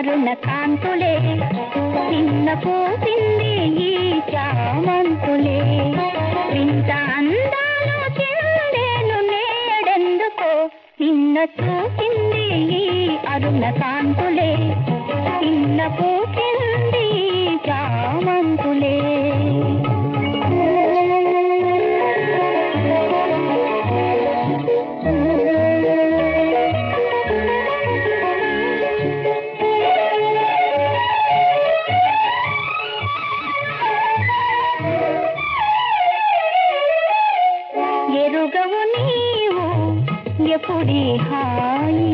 అరుణ కాంతులే చిన్న పూసింది ఈ చామంతులే వింత అందాలు చెందేను నేడెందుకో నిన్న చూసింది ఈ అరుణ కాంతులే చిన్న పూసింది ఈ చామంతులే ఎరుగవు నీవు ఎప్పుడి హాయి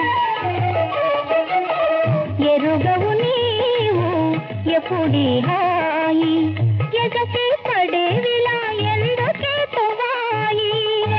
ఎరుగవు నీవు ఎప్పుడి హాయి ఎగసి పడేవిలా ఎందుకే తువాయి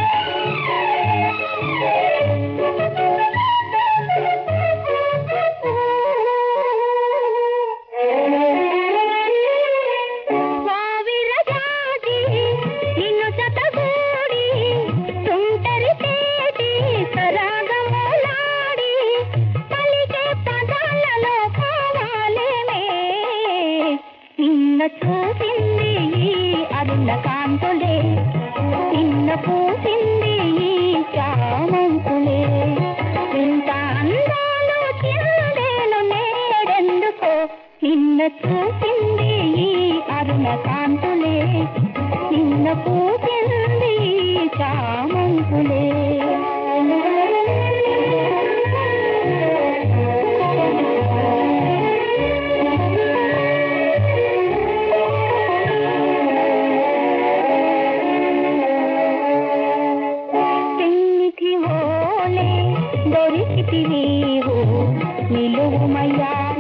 వావిరజాజి నిన్ను జతగూడి తుంటరి తేటి సరాగములాడి పలికే పదాలలో కావాలేమే నిన్న చూసింది ఈ అరుణ కాంతులే నిన్న పూసింది ఈ చామంతులే ఇంత అందాలు చిందేను నేడెందుకో నిన్న చూసింది ఈ అరుణ కాంతులే నిన్న పూసింది ఈ చామంతులే పెన్నిధి ఓలే దొరికితి నీవు నిలువుమయ్యా